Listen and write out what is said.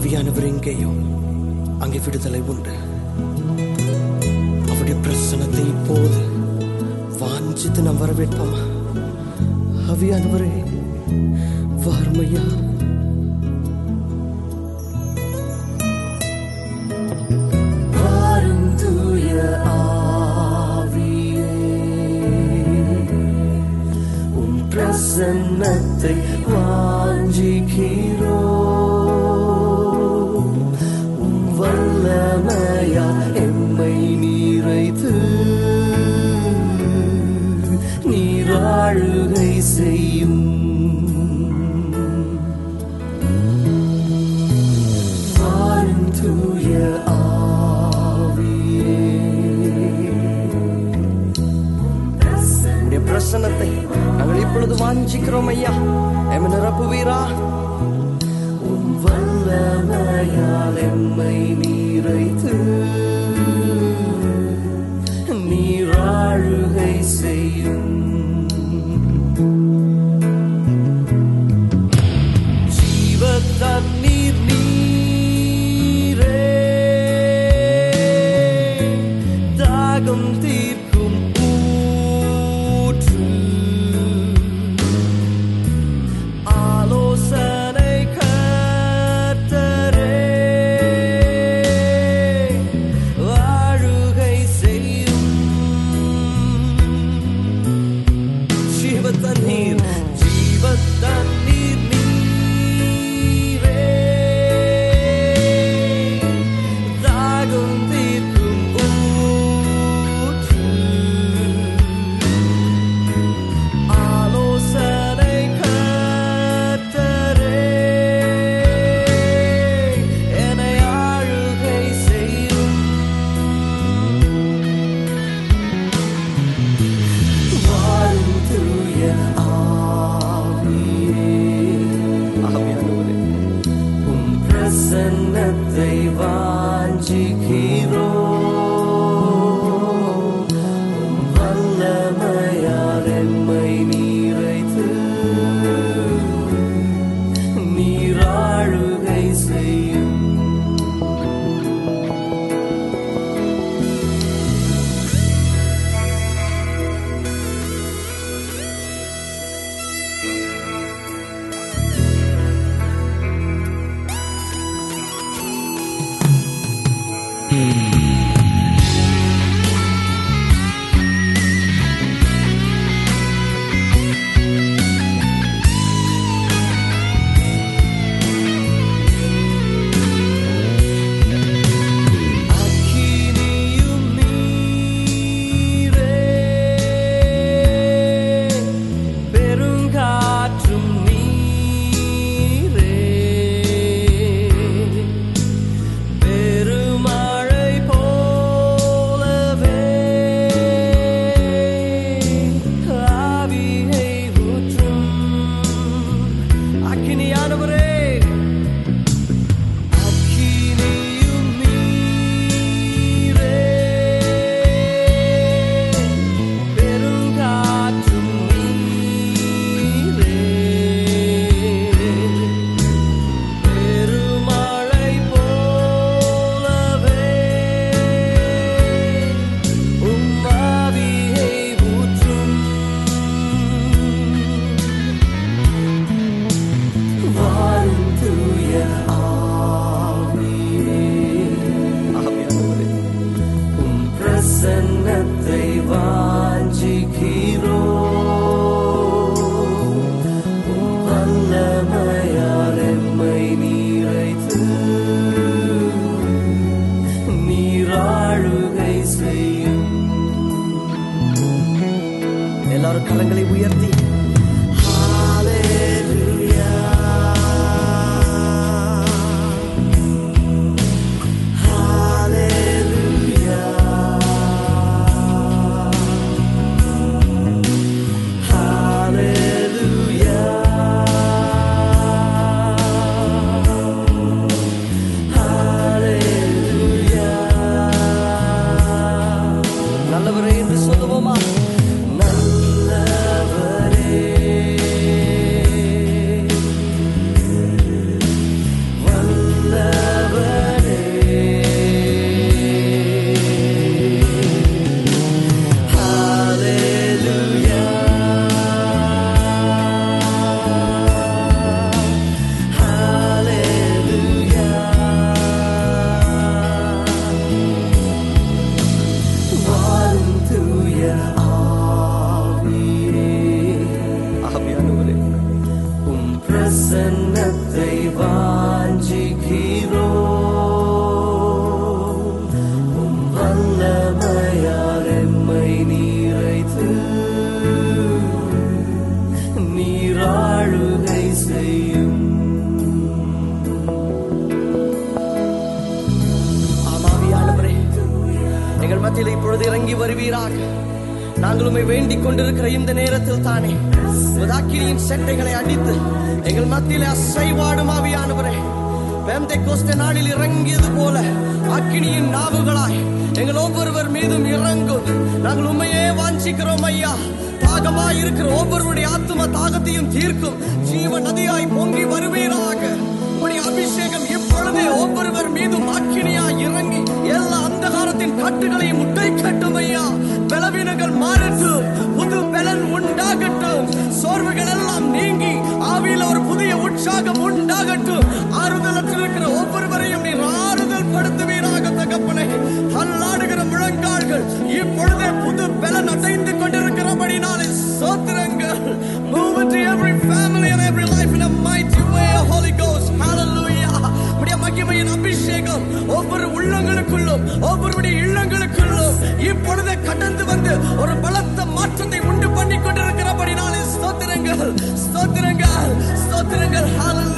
ஆவியானவர் எங்கேயோ அங்கே விடுதலை உண்டு அவருடைய பிரசனத்தை இப்போது வாஞ்சித்து நாம் வரவேற்போமா ஆவியானவரே வார்மையா வாரும் தூய ஆவியே உம் பிரசன்னத்தை வாஞ்சிக்கிறோ உம் வல்லமையா எம்மை நீரைத்து நீராழுகை செய்யும் வாரும் தூய ஆவியே உம்முடைய பிரசன்னத்தை நாங்கள் இப்பொழுது வாஞ்சிக்கிறோம் ஐயா எம்ம நிரப்புவீரா உன் வல்லமையால் எம்மை நீரைத்து நீராழுகை செய்யும் ஜீவ தண்ணீர் நீரே தாகம் தீர்க்கும் ஊற்று ஆலோசனை கர்த்தரே வாழுகை செய்யும் ஜீவ தண்ணீர் ஜீவ தண்ணீர் நீரே தாகம் தீர்க்கும் ஊற்று ஆலோசனை கர்த்தரே என்னை ஆளுகை செய்யும் வாழும் தூய ஆவியே ஆவியானவரே உம் பிரசன்னத்தை வாஞ்சிக்கிறோ உம் வல்லமையால் எம்மை நீரைத்து நீராழுகை செய்யும் அக்கினியும் நீரே பெருங்காற்றும் நீரே பெருமழை போலவே ஆவியை ஊற்றும் அக்கினியானவரே அக்கினியும் நீரே பெருங்காற்றும் நீரே பெருமழை போலவே உம்மாவியை ஊற்றும் வாரும் தூய ஆவியே ஆவியானவரே உம் பிரசன்னத்தை வாஞ்சிக்கிறோ உம் வல்லமையால் எம்மை நீரைத்து நீராழுகை செய்யும் எல்லாரும் கரங்களை உயர்த்தி நல்லவரே என்று சொல்லுவோமா நல்லவரே வல்ல இறங்கி வருவீராக நாங்கள் உம்மை வேண்டிக் கொண்டிருக்கிற இந்த நேரத்தில் தானே உதாக்கிரியின் செட்டைகளை அடித்து எங்கள் மத்தியிலே அசைவாடும் ஆவியானவரே பெந்தை கோஸ்த நாளில் இறங்கியது போல அக்கினியின் நாவுகளாய் எங்கள் ஒவ்வொருவர் மீதும் இறங்கும் நாங்கள் உண்மையே வாஞ்சிக்கிறோம் ஐயா தாகமாய் இருக்கிற ஒவ்வொருவருடைய ஆத்தும தாகத்தையும் தீர்க்கும் ஜீவ நதியாய் பொங்கி வருவீராக உடைய அபிஷேகம் இப்பொழுதே ஒவ்வொருவர் மீதும் அக்கினியாய் இறங்கி எல்லா அந்தகாரத்தின் கட்டுகளையும் முட்டை கட்டும் ஐயா பலவீனங்கள் மாறட்டும் புது பலன் உண்டாகட்டும் சோர்வுகள் எல்லாம் நீங்கி ஆவியில ஒரு புதிய உற்சாகம் உண்டாகட்டும் ஆறுதலற்று இருக்கிற ஒவ்வொருவரையும் நீர் ஆறுதல் படுத்துவீராக தகப்பனே தள்ளாடுகிற முழங்கால்கள் இப்பொழுதே புது பலன் அடைந்து கொண்டிருக்கிறபடினாலே சோத்திரங்கள் move into every family and every life in a mighty way Holy Ghost hallelujah உடைய மகிமையின் அபிஷேகம் ஒவ்வொரு உள்ளங்களுக்குள்ளும் ஒவ்வொருடைய இல்லங்களுக்குள்ளும் இப்பொழுதே கடந்து வந்து ஒரு பலத்த மாற்றத்தை உண்டு பண்ணி கொண்டிருக்கிறபடினாலே ஸ்தோத்திரங்கள் ஸ்தோத்திரங்கள் ஸ்தோத்திரங்கள் hallelujah